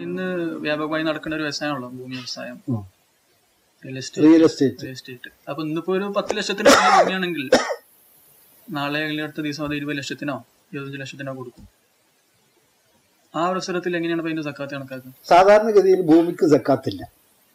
ഇന്ന് വ്യാപകമായി നടക്കുന്ന ഒരു വ്യവസായമാണല്ലോ ഭൂമി വ്യവസായം ഉം. Real estate real estate real estate അപ്പൊ ഇന്നിപ്പോ ഒരു പത്ത് ലക്ഷത്തിന് മേലെ ഭൂമിയാണെങ്കിൽ നാളെ അല്ലെങ്കിൽ അടുത്ത ദിവസം അത് ഇരുപത് ലക്ഷത്തിനോ ഇരുപത്തഞ്ച് ലക്ഷത്തിനോ കൊടുക്കും ആ അവസരത്തിൽ എങ്ങനെയാണ് ഇപ്പൊ ഇതിന്റെ സക്കാത്ത് കണക്കാക്കുക സാധാരണഗതിയിൽ ഭൂമിക്ക് സക്കാത്തില്ല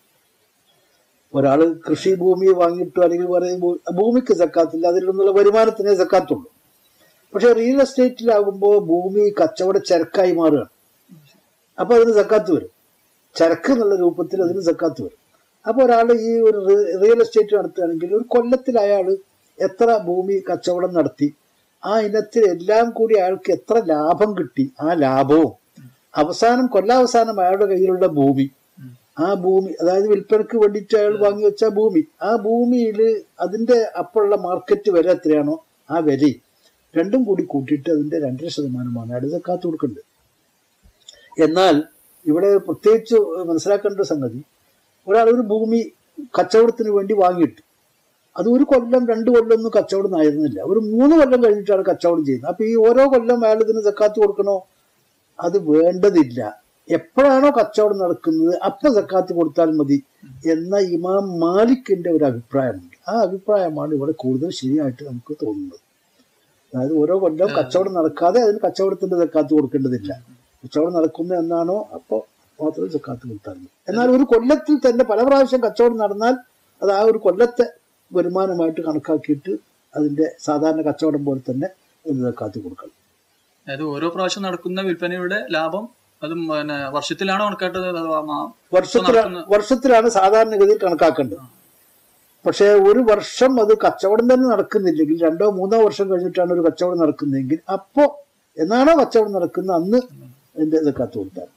ഒരാള് കൃഷി ഭൂമി വാങ്ങിയിട്ടു അല്ലെങ്കിൽ പറയുമ്പോൾ ഭൂമിക്ക് സക്കാത്തില്ല അതിൽ നിന്നുള്ള വരുമാനത്തിനേ സക്കാത്തുള്ളൂ പക്ഷെ റിയൽ എസ്റ്റേറ്റിലാകുമ്പോൾ ഭൂമി കച്ചവട ചരക്കായി മാറുകയാണ് അപ്പൊ അതിന് സക്കാത്ത് വരും ചരക്ക് എന്നുള്ള രൂപത്തിൽ അതിന് സക്കാത്ത് വരും അപ്പൊ ഒരാൾ ഈ ഒരു റി- റിയൽ എസ്റ്റേറ്റ് നടത്തുകയാണെങ്കിൽ ഒരു കൊല്ലത്തിൽ അയാൾ എത്ര ഭൂമി കച്ചവടം നടത്തി ആ ഇനത്തിൽ എല്ലാം കൂടി അയാൾക്ക് എത്ര ലാഭം കിട്ടി ആ ലാഭവും അവസാനം കൊല്ലാവസാനം അയാളുടെ കയ്യിലുള്ള ഭൂമി ഉം. ആ ഭൂമി അതായത് വിൽപ്പനക്ക് വേണ്ടിയിട്ട് അയാൾ വാങ്ങി വെച്ച ഭൂമി ആ ഭൂമിയിൽ അതിന്റെ അപ്പോഴുള്ള മാർക്കറ്റ് വില എത്രയാണോ ആ വിലയും രണ്ടും കൂടി കൂട്ടിയിട്ട് അതിന്റെ രണ്ടര ശതമാനമാണ് അയാൾ സക്കാത്ത് കൊടുക്കേണ്ടത് എന്നാൽ ഇവിടെ പ്രത്യേകിച്ച് മനസ്സിലാക്കേണ്ട ഒരു സംഗതി ഒരാൾ ഒരു ഭൂമി കച്ചവടത്തിന് വേണ്ടി വാങ്ങിയിട്ട് അത് ഒരു കൊല്ലം രണ്ട് കൊല്ലം ഒന്നും കച്ചവടം ആയിരുന്നില്ല ഒരു മൂന്ന് കൊല്ലം കഴിഞ്ഞിട്ടാണ് കച്ചവടം ചെയ്യുന്നത് അപ്പൊ ഈ ഓരോ കൊല്ലം അയാൾ ഇതിന് സക്കാത്ത് കൊടുക്കണോ അത് വേണ്ടതില്ല എപ്പോഴാണോ കച്ചവടം നടക്കുന്നത് അപ്പൊ സക്കാത്ത് കൊടുത്താൽ മതി എന്ന ഇമാം മാലിക്കിന്റെ ഒരു അഭിപ്രായമുണ്ട് ആ അഭിപ്രായമാണ് ഇവിടെ കൂടുതൽ ശരിയായിട്ട് നമുക്ക് തോന്നുന്നത് അതായത് ഓരോ കൊല്ലം കച്ചവടം നടക്കാതെ അതിന് കച്ചവടത്തിന്റെ സക്കാത്ത് കൊടുക്കേണ്ടതില്ല കച്ചവടം നടക്കുന്നു എന്നാണോ അപ്പോൾ മാത്രമേ സക്കാത്ത് കൊടുത്താൽ മതി എന്നാൽ ഒരു കൊല്ലത്തിൽ തന്നെ പല പ്രാവശ്യം കച്ചവടം നടന്നാൽ അത് ആ ഒരു കൊല്ലത്തെ വരുമാനമായിട്ട് കണക്കാക്കിയിട്ട് അതിന്റെ സാധാരണ കച്ചവടം പോലെ തന്നെ അതിന് സക്കാത്ത് കൊടുക്കണം അതായത് ഓരോ പ്രാവശ്യം നടക്കുന്ന വിൽപ്പനയുടെ ലാഭം അത് പിന്നെ വർഷത്തിലാണോ കണക്കാട്ടത് അഥവാ മാ- വർഷത്തിലാണ് നടക്കുന്ന- വർഷത്തിലാണ് സാധാരണഗതിയിൽ കണക്കാക്കേണ്ടത് പക്ഷേ ഒരു വർഷം അത് കച്ചവടം തന്നെ നടക്കുന്നില്ലെങ്കിൽ രണ്ടോ മൂന്നോ വർഷം കഴിഞ്ഞിട്ടാണ് ഒരു കച്ചവടം നടക്കുന്നതെങ്കിൽ അപ്പോ എന്നാണോ കച്ചവടം നടക്കുന്നത് അന്ന് അതിന്റെ സക്കാത്ത് കൊടുത്താൽ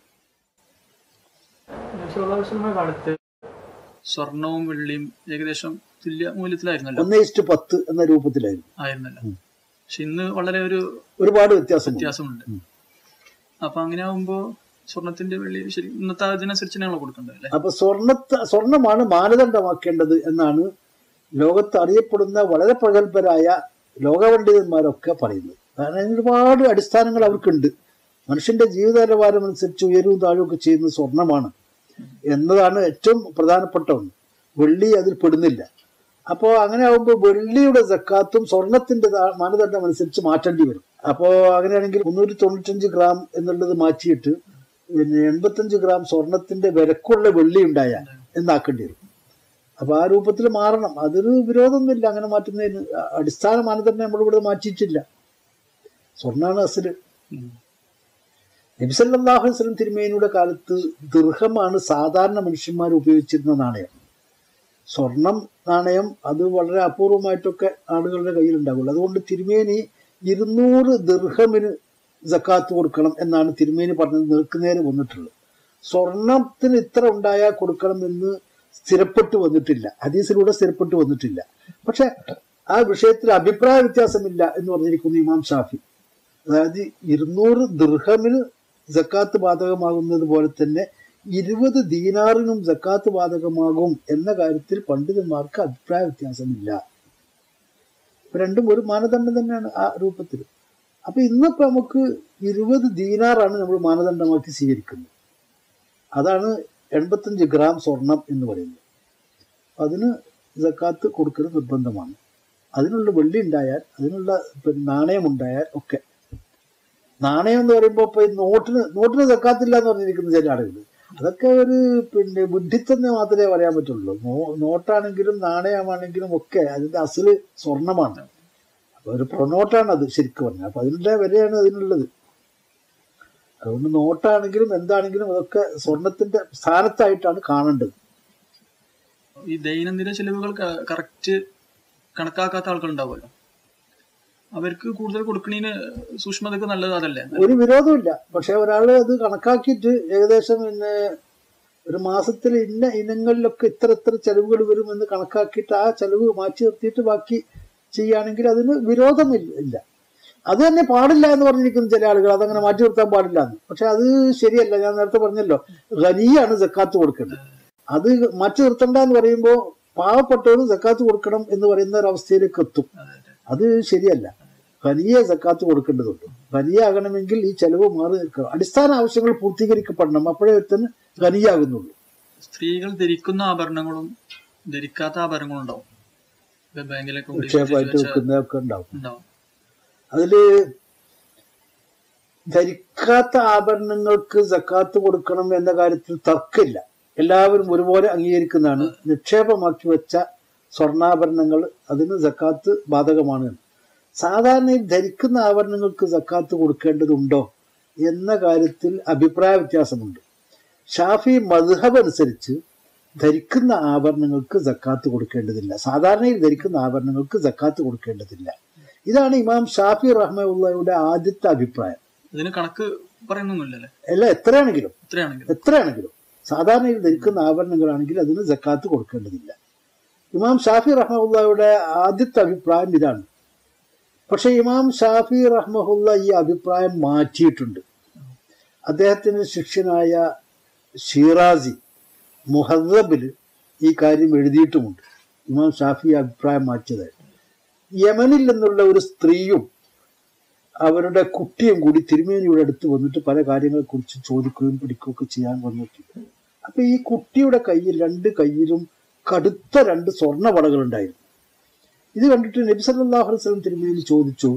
കാലത്ത് സ്വർണവും വെള്ളിയും ഏകദേശം തുല്യ മൂല്യത്തിലായിരുന്നല്ലോ ഒന്ന് ഇസ്റ്റ് പത്ത് എന്ന രൂപത്തിലായിരുന്നു ആയിരുന്നല്ലോ പക്ഷെ ഇന്ന് വളരെ ഒരു ഒരുപാട് വ്യത്യാസം വ്യത്യാസമുണ്ട് അപ്പൊ അങ്ങനെ ആവുമ്പോ സ്വർണത്തിന്റെ വെള്ളി ശരി ഇന്നത്തെ അതിനനുസരിച്ച് ഞങ്ങൾ കൊടുക്കേണ്ടത് അല്ലേ അപ്പൊ സ്വർണത്തെ സ്വർണമാണ് മാനദണ്ഡമാക്കേണ്ടത് എന്നാണ് ലോകത്ത് അറിയപ്പെടുന്ന വളരെ പ്രഗത്ഭരായ ലോകപണ്ഡിതന്മാരൊക്കെ പറയുന്നത് കാരണം അതിന് ഒരുപാട് അടിസ്ഥാനങ്ങൾ അവർക്കുണ്ട് മനുഷ്യന്റെ ജീവിത നിലവാരം അനുസരിച്ച് ഉയരവും താഴും ഒക്കെ ചെയ്യുന്നത് സ്വർണമാണ് എന്നതാണ് ഏറ്റവും പ്രധാനപ്പെട്ട ഒന്ന് വെള്ളി അതിൽ പെടുന്നില്ല അപ്പോൾ അങ്ങനെ ആകുമ്പോൾ വെള്ളിയുടെ സക്കാത്തും സ്വർണത്തിന്റെ താ- മാനദണ്ഡം അനുസരിച്ച് മാറ്റേണ്ടി വരും അപ്പോൾ അങ്ങനെയാണെങ്കിൽ മുന്നൂറ്റി തൊണ്ണൂറ്റഞ്ച് ഗ്രാം എന്നുള്ളത് മാറ്റിയിട്ട് പിന്നെ എൺപത്തഞ്ച് ഗ്രാം സ്വർണത്തിന്റെ വിലക്കുള്ള വെള്ളി ഉണ്ടായ എന്നാക്കേണ്ടി വരും അപ്പൊ ആ രൂപത്തിൽ മാറണം അതൊരു വിരോധമൊന്നുമില്ല അങ്ങനെ മാറ്റുന്നതിന് അ- അടിസ്ഥാന മാനദണ്ഡം നമ്മളിവിടെ മാറ്റിയിട്ടില്ല സ്വർണ്ണാണ് അസല് ഉം. നബിസല്ലാഹു വസ്ലം തിരുമേനിയുടെ കാലത്ത് ദീർഘമാണ് സാധാരണ മനുഷ്യന്മാർ ഉപയോഗിച്ചിരുന്ന നാണയം സ്വർണം നാണയം അത് വളരെ അപൂർവമായിട്ടൊക്കെ ആളുകളുടെ കയ്യിലുണ്ടാകുള്ളൂ അതുകൊണ്ട് തിരുമേനി ഇരുന്നൂറ് ദീർഘമിന് ജക്കാത്ത് കൊടുക്കണം എന്നാണ് തിരുമേനി പറഞ്ഞത് നിൽക്കുന്നേരം വന്നിട്ടുള്ളത് സ്വർണത്തിന് ഇത്ര ഉണ്ടായാൽ കൊടുക്കണം എന്ന് സ്ഥിരപ്പെട്ടു വന്നിട്ടില്ല ഹദീസിലൂടെ സ്ഥിരപ്പെട്ടു വന്നിട്ടില്ല പക്ഷെ ആ വിഷയത്തിൽ അഭിപ്രായ വ്യത്യാസമില്ല എന്ന് പറഞ്ഞിരിക്കുന്നു ഇമാം ഷാഫി അതായത് ഇരുന്നൂറ് ദീർഘമിന് ജക്കാത്ത് ബാധകമാകുന്നത് പോലെ തന്നെ ഇരുപത് ദീനാറിനും ജക്കാത്ത് ബാധകമാകും എന്ന കാര്യത്തിൽ പണ്ഡിതന്മാർക്ക് അഭിപ്രായ വ്യത്യാസമില്ല ഇപ്പൊ രണ്ടും ഒരു മാനദണ്ഡം തന്നെയാണ് ആ രൂപത്തിൽ അപ്പൊ ഇന്നിപ്പോ നമുക്ക് ഇരുപത് ദീനാറാണ് നമ്മൾ മാനദണ്ഡമാക്കി സ്വീകരിക്കുന്നത് അതാണ് എൺപത്തഞ്ച് ഗ്രാം സ്വർണം എന്ന് പറയുന്നത് അതിന് ജക്കാത്ത് കൊടുക്കൽ നിർബന്ധമാണ് അതിനുള്ള വെള്ളി ഉണ്ടായാൽ അതിനുള്ള പിന്നെ നാണയം ഉണ്ടായാൽ ഒക്കെ നാണയം എന്ന് പറയുമ്പോൾ ഇപ്പൊ ഈ നോട്ടിന് നോട്ടിന് ജക്കാത്തില്ല എന്ന് പറഞ്ഞിരിക്കുന്ന ചില ആളുകൾ അതൊക്കെ ഒരു പിന്നെ ബുദ്ധിത്തന്നെ മാത്രമേ പറയാൻ പറ്റുള്ളൂ നോ- നോട്ടാണെങ്കിലും നാണയമാണെങ്കിലും ഒക്കെ അതിന്റെ അസല് സ്വർണമാണ് അപ്പൊ ഒരു പ്രൊനോട്ടാണ് അത് ശരിക്കും പറഞ്ഞാൽ അപ്പൊ അതിനുള്ള വിലയാണ് അതിനുള്ളത് അതുകൊണ്ട് നോട്ടാണെങ്കിലും എന്താണെങ്കിലും അതൊക്കെ സ്വർണത്തിന്റെ സ്ഥാനത്തായിട്ടാണ് കാണേണ്ടത് ഈ ദൈനംദിന ചെലവുകൾ കറക്റ്റ് കണക്കാക്കാത്ത ആൾക്കാർ ഉണ്ടാവുമല്ലോ അവർക്ക് കൂടുതൽ കൊടുക്കണീന് സൂക്ഷ്മതക്ക് നല്ലത് അതല്ലേ ഒരു വിരോധമില്ല പക്ഷെ ഒരാൾ അത് കണക്കാക്കിയിട്ട് ഏകദേശം പിന്നെ ഒരു മാസത്തിൽ ഇന്ന ഇനങ്ങളിലൊക്കെ ഇത്ര ഇത്ര ചെലവുകൾ വരും എന്ന് കണക്കാക്കിയിട്ട് ആ ചെലവ് മാറ്റി നിർത്തിയിട്ട് ബാക്കി ചെയ്യുകയാണെങ്കിൽ അതിന് വിരോധമില്ല ഇല്ല അത് തന്നെ പാടില്ല എന്ന് പറഞ്ഞിരിക്കുന്ന ചില ആളുകൾ അതങ്ങനെ മാറ്റി നിർത്താൻ പാടില്ല എന്ന് പക്ഷെ അത് ശരിയല്ല ഞാൻ നേരത്തെ പറഞ്ഞല്ലോ ഖനിയാണ് ജക്കാത്ത് കൊടുക്കേണ്ടത് അത് മാറ്റി നിർത്തണ്ട എന്ന് പറയുമ്പോൾ പാവപ്പെട്ടവന് ജക്കാത്ത് കൊടുക്കണം എന്ന് പറയുന്ന ഒരു അവസ്ഥയിലേക്ക് എത്തും അതെ, അതെ. അത് ശരിയല്ല ഖനിയെ സക്കാത്ത് കൊടുക്കേണ്ടതുണ്ട് ഖനിയാകണമെങ്കിൽ ഈ ചെലവ് മാറി നിൽക്കണം അടിസ്ഥാന ആവശ്യങ്ങൾ പൂർത്തീകരിക്കപ്പെടണം അപ്പോഴേ ഒരുത്തന് ഖനിയാകുന്നുള്ളൂ സ്ത്രീകൾ ധരിക്കുന്ന ആഭരണങ്ങളും ധരിക്കാത്ത ആഭരണങ്ങളും ഉണ്ടാവും ഇപ്പൊ ബാങ്കിലൊക്കെ കൊണ്ട് നിക്ഷേപമായിട്ട് വെച്ച- വെക്കുന്നതൊക്കെ ഉണ്ടാവും ഉണ്ടാവും അതില് ധരിക്കാത്ത ആഭരണങ്ങൾക്ക് സക്കാത്ത് കൊടുക്കണം എന്ന കാര്യത്തിൽ തർക്കമില്ല എല്ലാവരും ഒരുപോലെ അംഗീകരിക്കുന്നതാണ് നിക്ഷേപമാക്കി വെച്ച സ്വർണ്ണാഭരണങ്ങൾ അതിന് സക്കാത്ത് ബാധകമാണ് സാധാരണ ഈ ധരിക്കുന്ന ആഭരണങ്ങൾക്ക് സക്കാത്ത് കൊടുക്കേണ്ടതുണ്ടോ എന്ന കാര്യത്തിൽ അഭിപ്രായ വ്യത്യാസമുണ്ട് ഷാഫി മദ്ഹബ് അനുസരിച്ച് ധരിക്കുന്ന ആഭരണങ്ങൾക്ക് സക്കാത്ത് കൊടുക്കേണ്ടതില്ല സാധാരണയിൽ ധരിക്കുന്ന ആഭരണങ്ങൾക്ക് സക്കാത്ത് കൊടുക്കേണ്ടതില്ല ഇതാണ് ഇമാം ഷാഫി റഹ്മുള്ളയുടെ ആദ്യത്തെ അഭിപ്രായം ഇതിന് കണക്ക് പറയുന്നൊന്നുമില്ലല്ലേ അല്ല എത്രയാണെങ്കിലും ഇത്രയാണെങ്കിൽ എത്രയാണെങ്കിലും സാധാരണയിൽ ധരിക്കുന്ന ആഭരണങ്ങളാണെങ്കിൽ അതിന് സക്കാത്ത് കൊടുക്കേണ്ടതില്ല ഇമാം ഷാഫി റഹ്മുള്ളയുടെ ആദ്യത്തെ അഭിപ്രായം ഇതാണ് പക്ഷെ ഇമാം ഷാഫി റഹ്മുള്ള ഈ അഭിപ്രായം മാറ്റിയിട്ടുണ്ട് അദ്ദേഹത്തിന് ശിഷ്യനായ ഷീറാസി മുഹദ്ബിൽ ഈ കാര്യം എഴുതിയിട്ടുമുണ്ട് ഇമാം ഷാഫി ഈ അഭിപ്രായം മാറ്റിയതായി യമനിൽ നിന്നുള്ള ഒരു സ്ത്രീയും അവരുടെ കുട്ടിയും കൂടി തിരുമേനിയുടെ അടുത്ത് വന്നിട്ട് പല കാര്യങ്ങളെ കുറിച്ച് ചോദിക്കുകയും പിടിക്കുകയൊക്കെ ചെയ്യാൻ വന്നിട്ടുണ്ട് അപ്പൊ ഈ കുട്ടിയുടെ കയ്യിൽ രണ്ട് കയ്യിലും കടുത്ത രണ്ട് സ്വർണ്ണ വളകൾ ഉണ്ടായിരുന്നു ഇത് കണ്ടിട്ട് നബി സല്ലല്ലാഹു അലൈഹി വസല്ലം തിരുമേനി ചോദിച്ചു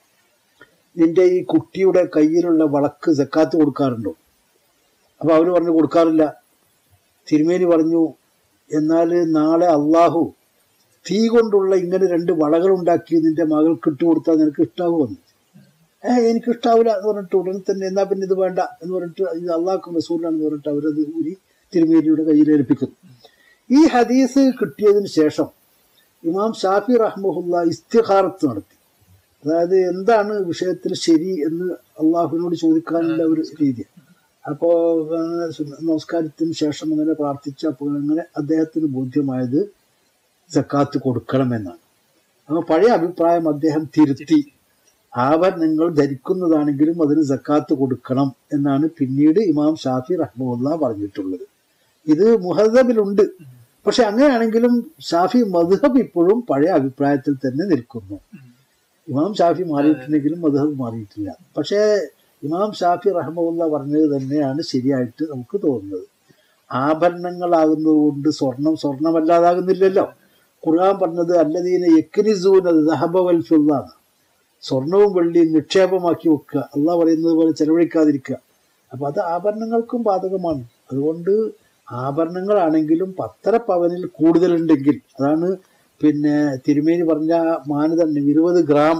നിന്റെ ഈ കുട്ടിയുടെ കയ്യിലുള്ള വളക്ക് സക്കാത്ത് കൊടുക്കാറുണ്ടോ അപ്പൊ അവര് പറഞ്ഞു കൊടുക്കാറില്ല തിരുമേനി പറഞ്ഞു എന്നാൽ നാളെ അള്ളാഹു തീ കൊണ്ടുള്ള ഇങ്ങനെ രണ്ട് വളകൾ ഉണ്ടാക്കി നിന്റെ മകൾക്ക് ഇട്ട് കൊടുത്താൽ നിനക്ക് ഇഷ്ടാവുമെന്ന് ഏ എനിക്ക് ഇഷ്ടാവില്ല എന്ന് പറഞ്ഞിട്ട് ഉടനെ തന്നെ എന്നാ പിന്നെ ഇത് വേണ്ട എന്ന് പറഞ്ഞിട്ട് ഇത് അള്ളാഹ്ക്കും റസൂലാണെന്ന് പറഞ്ഞിട്ട് അവരത് ഊരി തിരുമേനിയുടെ കയ്യിൽ ഏൽപ്പിക്കുന്നു ഈ ഹദീസ് കിട്ടിയതിന് ശേഷം ഇമാം ഷാഫി റഹ്മുല്ല ഇസ്തിഹാറത്ത് നടത്തി അതായത് എന്താണ് വിഷയത്തിൽ ശരി എന്ന് അള്ളാഹുവിനോട് ചോദിക്കാനുള്ള ഒരു രീതി അപ്പോ അങ്ങനെ സു- നമസ്കാരത്തിന് ശേഷം അങ്ങനെ പ്രാർത്ഥിച്ച അപ്പോൾ അങ്ങനെ അദ്ദേഹത്തിന് ബോധ്യമായത് സക്കാത്ത് കൊടുക്കണമെന്നാണ് അപ്പൊ പഴയ അഭിപ്രായം അദ്ദേഹം തിരുത്തി ആഭരണങ്ങൾ ധരിക്കുന്നതാണെങ്കിലും അതിന് സക്കാത്ത് കൊടുക്കണം എന്നാണ് പിന്നീട് ഇമാം ഷാഫി റഹ്മുല്ല പറഞ്ഞിട്ടുള്ളത് ഇത് മുഹദബിലുണ്ട് പക്ഷെ അങ്ങനെയാണെങ്കിലും ഷാഫി മദ്ഹബ് ഇപ്പോഴും പഴയ അഭിപ്രായത്തിൽ തന്നെ നിൽക്കുന്നു ഇമാം ഷാഫി മാറിയിട്ടുണ്ടെങ്കിലും മദ്ഹബ് മാറിയിട്ടില്ല പക്ഷേ ഇമാം ഷാഫി റഹ്മുല്ല പറഞ്ഞത് തന്നെയാണ് ശരിയായിട്ട് നമുക്ക് തോന്നുന്നത് ആഭരണങ്ങളാകുന്നത് കൊണ്ട് സ്വർണം സ്വർണമല്ലാതാകുന്നില്ലല്ലോ ഖുർആൻ പറഞ്ഞത് അല്ലദീന യക്നിസൂന ദഹബ വൽ ഫിദ്ദാണ് സ്വർണവും വെള്ളിയും നിക്ഷേപമാക്കി വെക്കുക അള്ളാഹ് പറയുന്നത് പോലെ ചെലവഴിക്കാതിരിക്കുക അപ്പൊ അത് ആഭരണങ്ങൾക്കും ബാധകമാണ് അതുകൊണ്ട് ആഭരണങ്ങളാണെങ്കിലും പത്തര പവനിൽ കൂടുതലുണ്ടെങ്കിൽ അതാണ് പിന്നെ തിരുമേനി പറഞ്ഞ മാനദണ്ഡം ഇരുപത് ഗ്രാം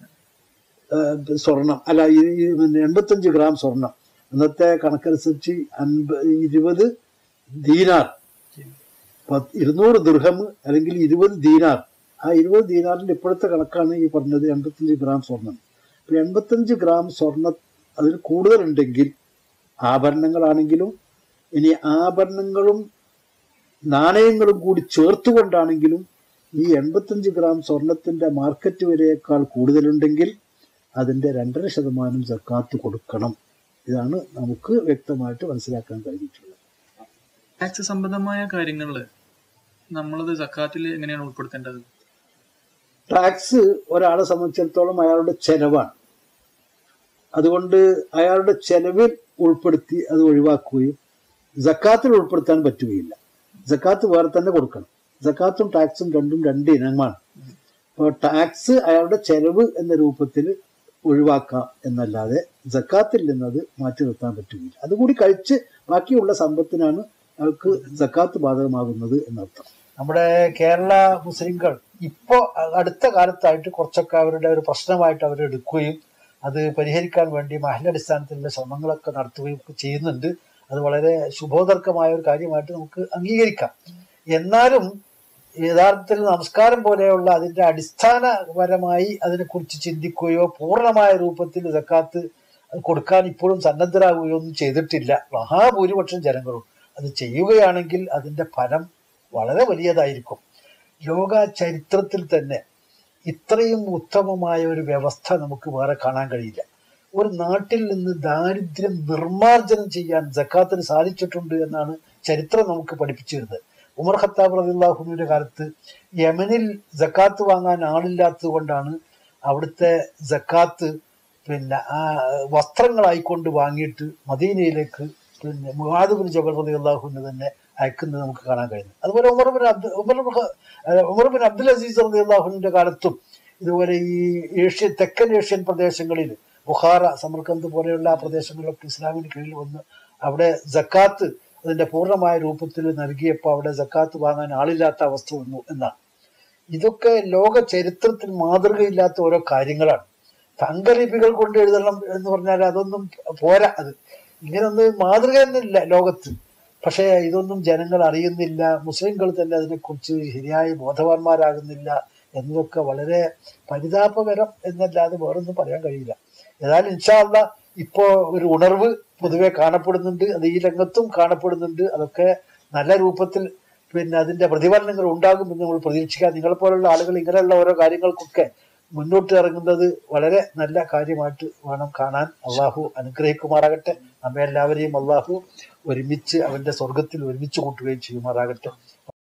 ഏഹ്, സ്വർണം അല്ല ഈ- ഈ പിന്നെ എൺപത്തഞ്ച് ഗ്രാം സ്വർണം ഇന്നത്തെ കണക്കനുസരിച്ച് അൻപ ഇരുപത് ദീനാർ പത്ത് ഇരുന്നൂറ് ദൃഹം അല്ലെങ്കിൽ ഇരുപത് ദീനാർ ആ ഇരുപത് ദീനാറിന്റെ ഇപ്പോഴത്തെ കണക്കാണ് ഈ പറഞ്ഞത് എൺപത്തഞ്ച് ഗ്രാം സ്വർണം ഇപ്പൊ എൺപത്തഞ്ച് ഗ്രാം സ്വർണം അതിൽ കൂടുതലുണ്ടെങ്കിൽ ആഭരണങ്ങളാണെങ്കിലും ഇനി ആഭരണങ്ങളും നാണയങ്ങളും കൂടി ചേർത്തുകൊണ്ടാണെങ്കിലും ഈ എൺപത്തഞ്ച് ഗ്രാം സ്വർണത്തിന്റെ മാർക്കറ്റ് വിലയേക്കാൾ കൂടുതലുണ്ടെങ്കിൽ അതിന്റെ രണ്ടര ശതമാനം സക്കാത്ത് കൊടുക്കണം ഇതാണ് നമുക്ക് വ്യക്തമായിട്ട് മനസ്സിലാക്കാൻ കഴിഞ്ഞിട്ടുള്ളത് ടാക്സ് സംബന്ധമായ കാര്യങ്ങളിൽ നമ്മളത് സക്കാത്തിൽ എങ്ങനെയാണ് ഉൾപ്പെടുത്തേണ്ടത് ടാക്സ് ഒരാളെ സംബന്ധിച്ചിടത്തോളം അയാളുടെ ചെലവാണ് അതുകൊണ്ട് അയാളുടെ ചെലവിൽ ഉൾപ്പെടുത്തി അത് ഒഴിവാക്കുകയും ജക്കാത്തിൽ ഉൾപ്പെടുത്താൻ പറ്റുകയില്ല ജക്കാത്ത് വേറെ തന്നെ കൊടുക്കണം ജക്കാത്തും ടാക്സും രണ്ടും രണ്ട് ഇനമാണ് അപ്പോൾ ടാക്സ് അയാളുടെ ചെലവ് എന്ന രൂപത്തിൽ ഒഴിവാക്കാം എന്നല്ലാതെ ജക്കാത്തിൽ നിന്നത് മാറ്റി നിർത്താൻ പറ്റുകയില്ല അതുകൂടി കഴിച്ച് ബാക്കിയുള്ള സമ്പത്തിനാണ് അയാൾക്ക് ജക്കാത്ത് ബാധകമാകുന്നത് എന്നർത്ഥം നമ്മുടെ കേരള മുസ്ലിങ്ങൾ ഇപ്പോ അടുത്ത കാലത്തായിട്ട് കുറച്ചൊക്കെ അവരുടെ ഒരു പ്രശ്നമായിട്ട് അവർ എടുക്കുകയും അത് പരിഹരിക്കാൻ വേണ്ടി മഹലടിസ്ഥാനത്തിലുള്ള ശ്രമങ്ങളൊക്കെ നടത്തുകയും ഒക്കെ ചെയ്യുന്നുണ്ട് അത് വളരെ ശുഭോദർക്കമായ ഒരു കാര്യമായിട്ട് നമുക്ക് അംഗീകരിക്കാം എന്നാലും യഥാർത്ഥത്തിൽ നമസ്കാരം പോലെയുള്ള അതിന്റെ അടിസ്ഥാനപരമായി അതിനെക്കുറിച്ച് ചിന്തിക്കുകയോ പൂർണ്ണമായ രൂപത്തിൽ സക്കാത്ത് കൊടുക്കാൻ ഇപ്പോഴും സന്നദ്ധരാകുകയോ ഒന്നും ചെയ്തിട്ടില്ല മഹാഭൂരിപക്ഷം ജനങ്ങളും അത് ചെയ്യുകയാണെങ്കിൽ അതിന്റെ ഫലം വളരെ വലിയതായിരിക്കും ലോക ചരിത്രത്തിൽ തന്നെ ഇത്രയും ഉത്തമമായ ഒരു വ്യവസ്ഥ നമുക്ക് വേറെ കാണാൻ കഴിയില്ല ഒരു നാട്ടിൽ നിന്ന് ദാരിദ്ര്യം നിർമാർജനം ചെയ്യാൻ ജക്കാത്തിന് സാധിച്ചിട്ടുണ്ട് എന്നാണ് ചരിത്രം നമുക്ക് പഠിപ്പിച്ചു തരുന്നത് ഉമർ ഖത്താബ് റദിള്ളാഹുവിന്റെ കാലത്ത് യമനിൽ ജക്കാത്ത് വാങ്ങാൻ ആളില്ലാത്തത് കൊണ്ടാണ് അവിടുത്തെ ജക്കാത്ത് പിന്നെ ആ വസ്ത്രങ്ങളായിക്കൊണ്ട് വാങ്ങിയിട്ട് മദീനയിലേക്ക് പിന്നെ മുഹാദുബിൻ ജബൽ റലി അള്ളാഹുവിന് തന്നെ അയക്കുന്നത് നമുക്ക് കാണാൻ കഴിയുന്നു അതുപോലെ ഉമർ ബിൻ അബ്ദു ഉമർ ബിൻ ഖ- ഏഹ് ഉമർ ബിൻ അബ്ദുൽ അസീസ് റലി അള്ളാഹുവിന്റെ കാലത്തും ഇതുപോലെ ഈ ഏഷ്യൻ തെക്കൻ ഏഷ്യൻ പ്രദേശങ്ങളിൽ ബുഖാറ സമർക്കന്ത് പോലെയുള്ള ആ പ്രദേശങ്ങളിലൊക്കെ ഇസ്ലാമിന് കീഴിൽ വന്ന് അവിടെ ജക്കാത്ത് അതിന്റെ പൂർണ്ണമായ രൂപത്തിൽ നൽകിയപ്പോൾ അവിടെ ജക്കാത്ത് വാങ്ങാൻ ആളില്ലാത്ത അവസ്ഥ വന്നു എന്നാണ് ഇതൊക്കെ ലോക ചരിത്രത്തിൽ മാതൃകയില്ലാത്ത ഓരോ കാര്യങ്ങളാണ് തങ്കലിപികൾ കൊണ്ട് എഴുതണം എന്ന് പറഞ്ഞാൽ അതൊന്നും പോരാ അത് ഇങ്ങനൊന്നും മാതൃക തന്നെയില്ല ലോകത്ത് പക്ഷേ ഇതൊന്നും ജനങ്ങൾ അറിയുന്നില്ല മുസ്ലിംകൾ തന്നെ അതിനെക്കുറിച്ച് ശരിയായി ബോധവാന്മാരാകുന്നില്ല എന്നതൊക്കെ വളരെ പരിതാപകരം എന്നല്ലാതെ വേറൊന്നും പറയാൻ കഴിയില്ല ഏതായാലും ഇൻഷാല്ല ഇപ്പോ ഒരു ഉണർവ് പൊതുവെ കാണപ്പെടുന്നുണ്ട് അത് ഈ രംഗത്തും കാണപ്പെടുന്നുണ്ട് അതൊക്കെ നല്ല രൂപത്തിൽ പിന്നെ അതിന്റെ പ്രതിഫലനങ്ങൾ ഉണ്ടാകും എന്ന് നമ്മൾ പ്രതീക്ഷിക്കാം നിങ്ങളെ പോലുള്ള ആളുകൾ ഇങ്ങനെയുള്ള ഓരോ കാര്യങ്ങൾക്കൊക്കെ മുന്നോട്ട് ഇറങ്ങുന്നത് വളരെ നല്ല കാര്യമായിട്ട് വേണം കാണാൻ അള്ളാഹു അനുഗ്രഹിക്കുമാറാകട്ടെ നമ്മെ എല്ലാവരെയും അള്ളാഹു ഒരുമിച്ച് അവന്റെ സ്വർഗത്തിൽ ഒരുമിച്ച് കൂട്ടുകയും ചെയ്യുമാറാകട്ടെ